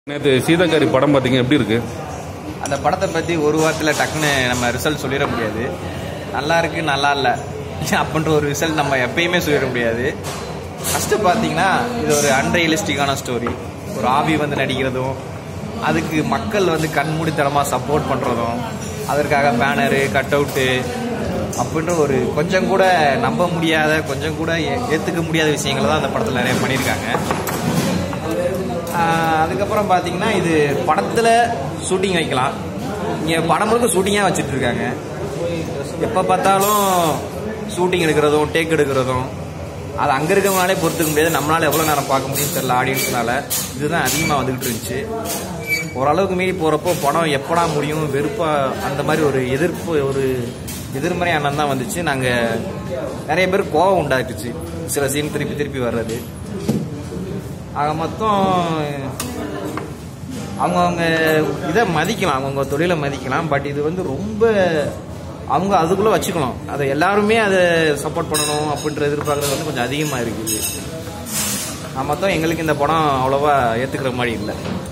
நேற்று சீதாக்காரி படம் பார்த்தீங்க எப்படி இருக்கு அந்த படத்தை பற்றி ஒரு வாரத்தில் டக்குன்னு நம்ம ரிசல்ட் சொல்லிட முடியாது நல்லா இருக்கு நல்லா இல்லை அப்படின்ற ஒரு ரிசல்ட் நம்ம எப்பயுமே சொல்லிட முடியாது ஃபஸ்ட்டு பார்த்தீங்கன்னா இது ஒரு அன்ரியலிஸ்டிக்கான ஸ்டோரி ஒரு ஆவி வந்து நடிக்கிறதும் அதுக்கு மக்கள் வந்து கண்மூடித்தனமாக சப்போர்ட் பண்ணுறதும் அதற்காக பேனரு கட் அவுட்டு அப்படின்ற ஒரு கொஞ்சம் கூட நம்ப முடியாத கொஞ்சம் கூட ஏ- ஏத்துக்க முடியாத விஷயங்களை தான் அந்த படத்தில் நிறைய பண்ணியிருக்காங்க ஆஹ் அதுக்கப்புறம் பார்த்தீங்கன்னா இது படத்தில் ஷூட்டிங் வைக்கலாம் இங்கே படம் முழுக்க ஷூட்டிங்காக வச்சுட்டு இருக்காங்க எப்போ பார்த்தாலும் ஷூட்டிங் எடுக்கிறதும் டேக் எடுக்கிறதும் அது அங்கே இருக்கவங்களாலே பொறுத்துக்க முடியாது நம்மளால எவ்வளோ நேரம் பார்க்க முடியும்னு தெரியல ஆடியன்ஸ்னால இதுதான் அதிகமாக வந்துக்கிட்டு இருந்துச்சு ஓரளவுக்கு மீறி போகிறப்போ படம் எப்படா முடியும் வெறுப்பாக அந்த மாதிரி ஒரு எதிர்ப்பு ஒரு எதிர்மறை எண்ணம் தான் வந்துச்சு நாங்கள் நிறைய பேர் கோவம் உண்டாக்குச்சு சில சீன் திருப்பி திருப்பி வர்றது ஆக மொத்தம் அவங்கவுங்க இதை மதிக்கலாம் அவங்கவுங்க தொழிலை மதிக்கலாம் பட் இது வந்து ரொம்ப அவங்க அதுக்குள்ளே வச்சுக்கணும் அதை எல்லாருமே அதை சப்போர்ட் பண்ணணும் அப்படின்ற எதிர்பார்க்குறது வந்து கொஞ்சம் அதிகமாக இருக்குது ஆக மொத்தம் எங்களுக்கு இந்த படம் அவ்வளோவா ஏற்றுக்கிற மாதிரி இல்லை